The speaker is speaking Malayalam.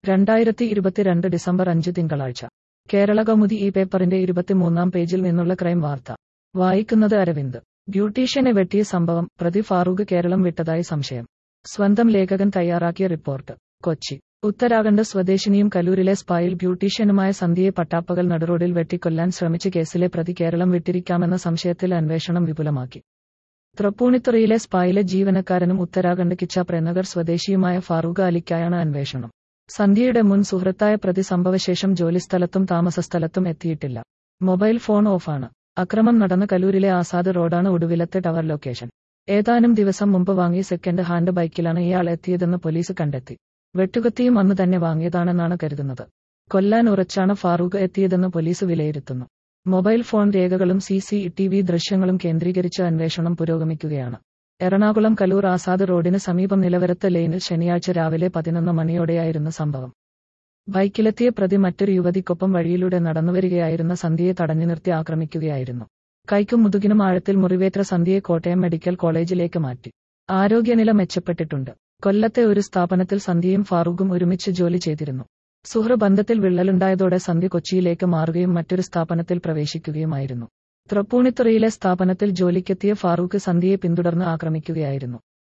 രണ്ടായിരത്തി ഇരുപത്തിരണ്ട് ഡിസംബർ അഞ്ച് തിങ്കളാഴ്ച കേരള കൗമുദി ഈ പേപ്പറിന്റെ ഇരുപത്തിമൂന്നാം പേജിൽ നിന്നുള്ള ക്രൈം വാർത്ത വായിക്കുന്നത് അരവിന്ദ് ബ്യൂട്ടീഷ്യനെ വെട്ടിയ സംഭവം പ്രതി ഫാറൂഖ് കേരളം വിട്ടതായി സംശയം സ്വന്തം ലേഖകൻ തയ്യാറാക്കിയ റിപ്പോർട്ട് കൊച്ചി ഉത്തരാഖണ്ഡ് സ്വദേശിനിയും കലൂരിലെ സ്പായിൽ ബ്യൂട്ടീഷ്യനുമായ സന്ധ്യയെ പട്ടാപ്പകൽ നടുറോഡിൽ വെട്ടിക്കൊല്ലാൻ ശ്രമിച്ച കേസിലെ പ്രതി കേരളം വിട്ടിരിക്കാമെന്ന സംശയത്തിൽ അന്വേഷണം വിപുലമാക്കി തൃപ്പൂണിത്തുറയിലെ സ്പായിലെ ജീവനക്കാരനും ഉത്തരാഖണ്ഡ് കിച്ച പ്രനഗർ സ്വദേശിയുമായ ഫാറൂഖ് അലിക്കായാണ് അന്വേഷണം സന്ധ്യയുടെ മുൻ സുഹൃത്തായ പ്രതി സംഭവശേഷം ജോലിസ്ഥലത്തും താമസസ്ഥലത്തും എത്തിയിട്ടില്ല മൊബൈൽ ഫോൺ ഓഫാണ് അക്രമം നടന്ന കലൂരിലെ ആസാദ് റോഡാണ് ഒടുവിലത്തെ ടവർ ലൊക്കേഷൻ ഏതാനും ദിവസം മുമ്പ് വാങ്ങിയ സെക്കൻഡ് ഹാൻഡ് ബൈക്കിലാണ് ഇയാൾ എത്തിയതെന്ന് പോലീസ് കണ്ടെത്തി വെട്ടുകത്തിയും അന്ന് തന്നെ വാങ്ങിയതാണെന്നാണ് കരുതുന്നത് കൊല്ലാൻ ഉറച്ചാണ് ഫാറൂഖ് എത്തിയതെന്ന് പോലീസ് വിലയിരുത്തുന്നു മൊബൈൽ ഫോൺ രേഖകളും സി സി ടി വി ദൃശ്യങ്ങളും കേന്ദ്രീകരിച്ച് അന്വേഷണം പുരോഗമിക്കുകയാണ് എറണാകുളം കലൂർ ആസാദ് റോഡിന് സമീപം നിലവരത്ത് ലൈനിൽ ശനിയാഴ്ച രാവിലെ പതിനൊന്ന് മണിയോടെയായിരുന്നു സംഭവം ബൈക്കിലെത്തിയ പ്രതി മറ്റൊരു യുവതിക്കൊപ്പം വഴിയിലൂടെ നടന്നുവരികയായിരുന്ന സന്ധ്യയെ തടഞ്ഞു നിർത്തി ആക്രമിക്കുകയായിരുന്നു കൈക്കും മുതുകിനും ആഴത്തിൽ മുറിവേറ്റ സന്ധ്യയെ കോട്ടയം മെഡിക്കൽ കോളേജിലേക്ക് മാറ്റി ആരോഗ്യനില മെച്ചപ്പെട്ടിട്ടുണ്ട് കൊല്ലത്തെ ഒരു സ്ഥാപനത്തിൽ സന്ധ്യയും ഫാറൂഖും ഒരുമിച്ച് ജോലി ചെയ്തിരുന്നു സുഹൃബന്ധത്തിൽ വിള്ളലുണ്ടായതോടെ സന്ധ്യ കൊച്ചിയിലേക്ക് മാറുകയും മറ്റൊരു സ്ഥാപനത്തിൽ പ്രവേശിക്കുകയുമായിരുന്നു തൃപ്പൂണിത്തുറയിലെ സ്ഥാപനത്തിൽ ജോലിക്കെത്തിയ ഫാറൂഖ് സന്ധ്യയെ പിന്തുടർന്ന് ആക്രമിക്കുകയായിരുന്നു